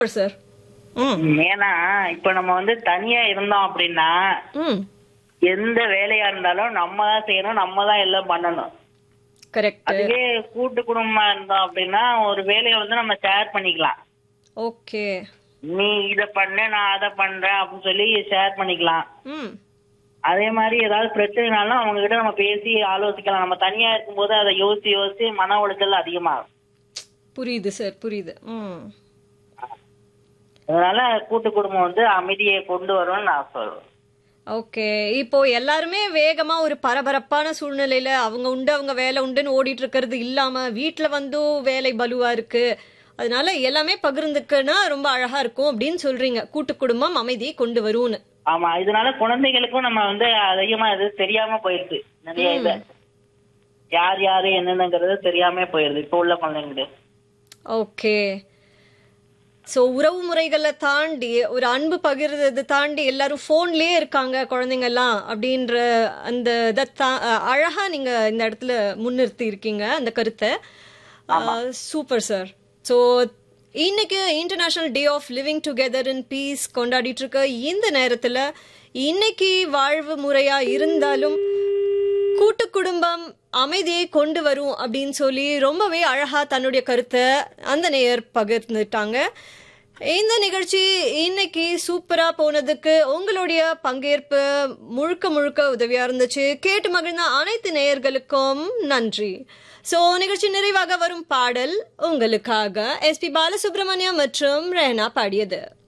sir ம் ஏன்னா இப்ப நம்ம வந்து தனியா இருந்தோம் அப்படின்னா ம் எந்த வேலையா இருந்தாலும் நம்ம தான் செய்யணும் நம்ம தான் எல்லாம் பண்ணணும் கரெக்ட் அதுவே கூட்டு குடும்பமா இருந்தோம் அப்படின்னா ஒரு வேலையை வந்து நம்ம ஷேர் பண்ணிக்கலாம் ஓகே நீ இத பண்ண நான் அதை பண்றேன் அப்படின்னு சொல்லி ஷேர் பண்ணிக்கலாம் ம் அதே மாதிரி ஏதாவது பிரச்சனைனாலும் அவங்க கிட்ட நம்ம பேசி ஆலோசிக்கலாம் நம்ம தனியா இருக்கும்போது அதை யோசிச்சு யோசிச்சு மன உளைச்சல் அதிகமாகும் புரியுது சார் புரியுது ம் அதனால கூட்டு குடும்பம் வந்து அமைதியை கொண்டு வரும்னு நான் சொல்றேன் ஓகே இப்போ எல்லாருமே வேகமா ஒரு பரபரப்பான சூழ்நிலையில அவங்க உண்டு அவங்க வேலை உண்டுன்னு ஓடிட்டு இருக்கிறது இல்லாம வீட்ல வந்தும் வேலை பலுவா இருக்கு அதனால எல்லாமே பகிர்ந்துக்குன்னா ரொம்ப அழகா இருக்கும் அப்படின்னு சொல்றீங்க கூட்டு குடும்பம் அமைதியை கொண்டு வரும்னு ஆமா இதனால குழந்தைகளுக்கும் நம்ம வந்து அதிகமா இது தெரியாம போயிருது நிறைய இது யார் யாரு என்னென்னங்கிறது தெரியாம போயிருது இப்ப உள்ள குழந்தைங்களுக்கு ஓகே ஸோ உறவு முறைகளை தாண்டி ஒரு அன்பு பகிர்றதை தாண்டி எல்லாரும் ஃபோன்லயே இருக்காங்க குழந்தைங்கெல்லாம் அப்படின்ற அந்த இதை தா அழகா நீங்க இந்த இடத்துல முன்னிறுத்தி இருக்கீங்க அந்த கருத்தை சூப்பர் சார் ஸோ இன்னைக்கு international day of living together in peace கொண்டாடிட்டு இருக்க இந்த நேரத்துல இன்னைக்கு வாழ்வு முறையா இருந்தாலும் கூட்டு குடும்பம் அமைதியை கொண்டு வரும் அப்படின்னு சொல்லி ரொம்பவே அழகா தன்னுடைய கருத்தை அந்த நேயர் பகிர்ந்துட்டாங்க இந்த நிகழ்ச்சி இன்னைக்கு சூப்பரா போனதுக்கு உங்களுடைய பங்கேற்பு முழுக்க முழுக்க உதவியா இருந்துச்சு கேட்டு மகிழ்ந்த அனைத்து நேயர்களுக்கும் நன்றி சோ நிகழ்ச்சி நிறைவாக வரும் பாடல் உங்களுக்காக எஸ்பி பாலசுப்ரமணியம் மற்றும் ரெஹனா பாடியது